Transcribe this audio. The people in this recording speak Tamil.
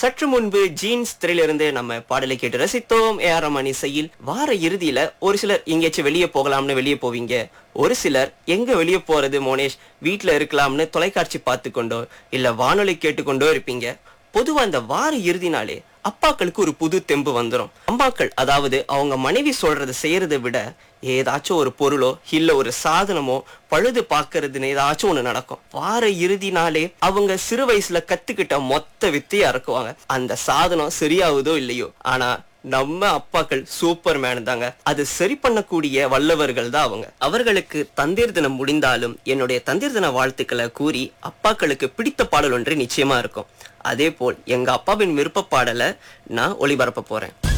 சற்று முன்பு ஜீன்ஸ் திரையிலிருந்து நம்ம பாடலை கேட்டு ரசித்தோம் ஏ ஆர் ரமணி இசையில் வார இறுதியில ஒரு சிலர் எங்கேயாச்சும் வெளியே போகலாம்னு வெளியே போவீங்க ஒரு சிலர் எங்க வெளியே போறது மோனேஷ் வீட்ல இருக்கலாம்னு தொலைக்காட்சி பார்த்து கொண்டோ இல்ல வானொலி கேட்டுக்கொண்டோ இருப்பீங்க பொதுவா அந்த வார இறுதி நாளே அப்பாக்களுக்கு ஒரு புது தெம்பு வந்துரும் அம்மாக்கள் அதாவது அவங்க மனைவி சொல்றதை செய்யறதை விட ஏதாச்சும் ஒரு பொருளோ இல்ல ஒரு சாதனமோ பழுது பார்க்கறதுன்னு ஏதாச்சும் ஒண்ணு நடக்கும் வார இறுதி நாளே அவங்க சிறு வயசுல கத்துக்கிட்ட மொத்த வித்தையா இருக்குவாங்க அந்த சாதனம் சரியாகுதோ இல்லையோ ஆனா நம்ம அப்பாக்கள் சூப்பர் மேன் தாங்க அது சரி பண்ணக்கூடிய வல்லவர்கள் தான் அவங்க அவர்களுக்கு தந்தீர் தினம் முடிந்தாலும் என்னுடைய தந்தீர் தின வாழ்த்துக்களை கூறி அப்பாக்களுக்கு பிடித்த பாடல் ஒன்று நிச்சயமா இருக்கும் அதே போல் எங்க அப்பாவின் விருப்ப பாடலை நான் ஒளிபரப்ப போறேன்